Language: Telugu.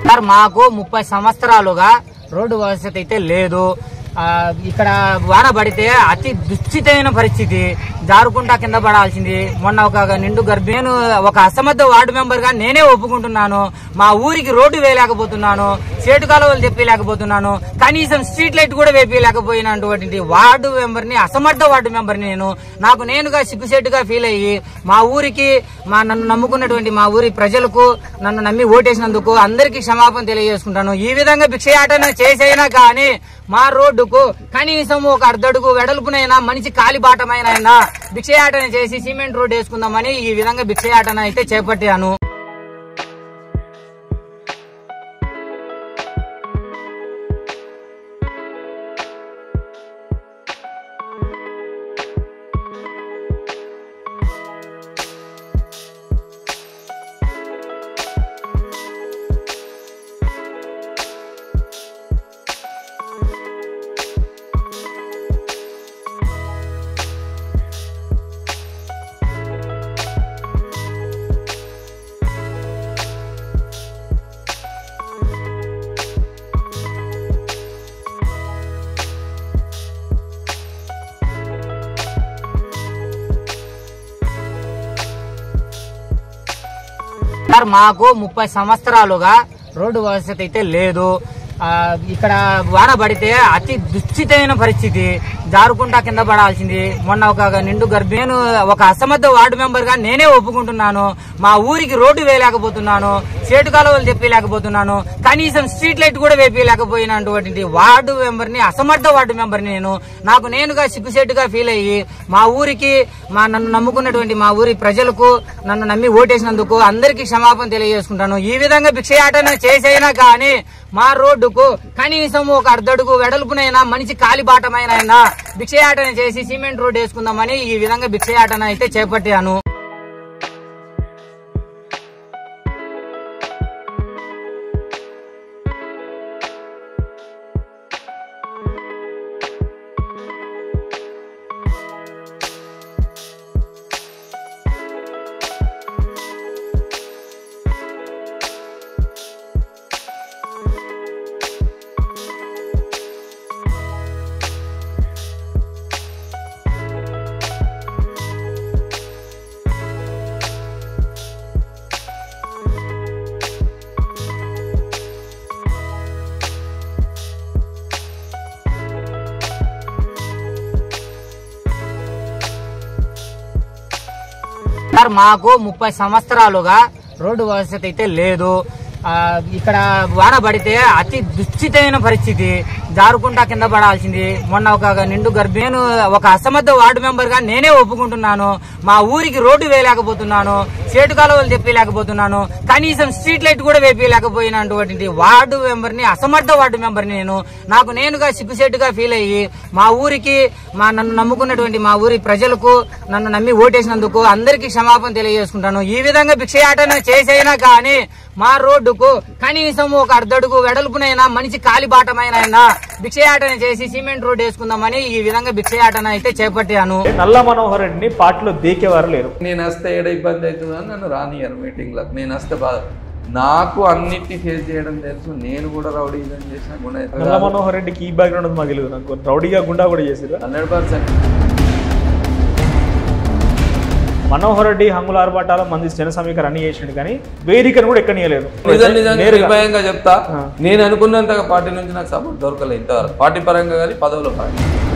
సార్ మాకు ముప్పై సంవత్సరాలుగా రోడ్డు వసతి అయితే లేదు ఆ, ఇక్కడ వాన పడితే అతి దుస్థితమైన పరిస్థితి జారుకుంటా కింద పడాల్సింది మొన్న ఒక నిండు గర్భి నేను ఒక అసమర్థ వార్డు మెంబర్ గా నేనే ఒప్పుకుంటున్నాను మా ఊరికి రోడ్డు వేయలేకపోతున్నాను చేటు కాలువలు తెప్పిలేకపోతున్నాను కనీసం స్ట్రీట్ లైట్ కూడా వేపించలేకపోయినటువంటి వార్డు మెంబర్ ని అసమర్థ వార్డు మెంబర్ నేను నాకు నేనుగా సిగ్గుసేటుగా ఫీల్ అయ్యి మా ఊరికి మా నన్ను నమ్ముకున్నటువంటి మా ఊరి ప్రజలకు నన్ను నమ్మి ఓటేసినందుకు అందరికీ క్షమాపణ తెలియజేసుకుంటాను ఈ విధంగా భిక్షయాటన చేసైనా కానీ మా రోడ్డుకు కనీసం ఒక అర్ధడుగు వెడల్పునైనా మనిషి కాలిబాటమైనా భిక్షయాటన చేసి సిమెంట్ రోడ్డు వేసుకుందామని ఈ విధంగా భిక్షయాటన అయితే చేపట్టాను సార్ మాకు ముప్పై సంవత్సరాలుగా రోడ్డు వసతి అయితే లేదు ఆ, ఇక్కడ వాన పడితే అతి దుస్థితమైన పరిస్థితి జారుకుంటా కింద పడాల్సింది మొన్న ఒక నిండు గర్భి నేను ఒక అసమర్థ వార్డు మెంబర్ గా నేనే ఒప్పుకుంటున్నాను మా ఊరికి రోడ్డు వేయలేకపోతున్నాను చేటు కాలువలు తెప్పిలేకపోతున్నాను కనీసం స్ట్రీట్ లైట్ కూడా వేపించలేకపోయినటువంటి వార్డు మెంబర్ ని అసమర్థ వార్డు మెంబర్ నేను నాకు నేనుగా సిగ్గుసేటుగా ఫీల్ అయ్యి మా ఊరికి మా నన్ను నమ్ముకున్నటువంటి మా ఊరి ప్రజలకు నన్ను నమ్మి ఓటేసినందుకు అందరికీ క్షమాపణ తెలియజేసుకుంటాను ఈ విధంగా భిక్షయాటన చేసైనా కానీ మా రోడ్డుకు కనీసం ఒక అర్ధడుగు వెడల్పునైనా మనిషి కాలిబాటమైనా భిక్షయాటన చేసి సిమెంట్ రోడ్డు వేసుకుందామని ఈ విధంగా భిక్షయాటన అయితే చేపట్టాను సార్ మాకు ముప్పై సంవత్సరాలుగా రోడ్డు వసతి అయితే లేదు ఆ, ఇక్కడ వాన పడితే అతి దుస్థితమైన పరిస్థితి జారుకుంటా కింద పడాల్సింది మొన్న ఒక నిండు గర్భి నేను ఒక అసమర్థ వార్డు మెంబర్ గా నేనే ఒప్పుకుంటున్నాను మా ఊరికి రోడ్డు వేయలేకపోతున్నాను చేటు కాలువలు తెప్పిలేకపోతున్నాను కనీసం స్ట్రీట్ లైట్ కూడా వేపించలేకపోయినటువంటి వార్డు మెంబర్ ని అసమర్థ వార్డు మెంబర్ నేను నాకు నేనుగా సిగ్గుసేటుగా ఫీల్ అయ్యి మా ఊరికి మా నన్ను నమ్ముకున్నటువంటి మా ఊరి ప్రజలకు నన్ను నమ్మి ఓటేసినందుకు అందరికీ క్షమాపణ తెలియజేసుకుంటాను ఈ విధంగా భిక్షయాటన చేసైనా కానీ మా రోడ్డుకు కనీసం ఒక అర్ధడుగు వెడల్పునైనా మనిషి కాలిబాటమైనా భిక్షయాటన చేసి సిమెంట్ రోడ్డు వేసుకుందామని ఈ విధంగా భిక్షయాటన అయితే చేపట్టాను నల్ల మనోహర్ రెడ్డిని పార్టీలో దేకేవారు లేరు నేను వస్తే ఏడ ఇబ్బంది అవుతుందని నన్ను రానియరు మీటింగ్లకు నేను వస్తే బాధ నాకు అన్నిటిని ఫేస్ చేయడం తెలుసు నేను కూడా రౌడీ ఇదని చేసిన గుణ నల్ల మనోహర్ రెడ్డికి ఈ బ్యాక్గ్రౌండ్ ఉంది మాకు తెలియదు నాకు రౌడీగా గుండా కూడా చేసిరు హండ్రెడ్ పర్సెంట్ మనోహర్ రెడ్డి హంగుల ఆర్భాటాల మంది జన సమీకరణ అన్ని చేసిండు కానీ వేదికను కూడా ఎక్కనియలేదు నిజం నిజంగా నేరుగా నిర్భయంగా చెప్తా ఆ. నేను అనుకున్నంతగా పార్టీ నుంచి నాకు సపోర్ట్ దొరకలేదు ఇంతవరకు పార్టీ పరంగా కానీ పదవుల పరంగా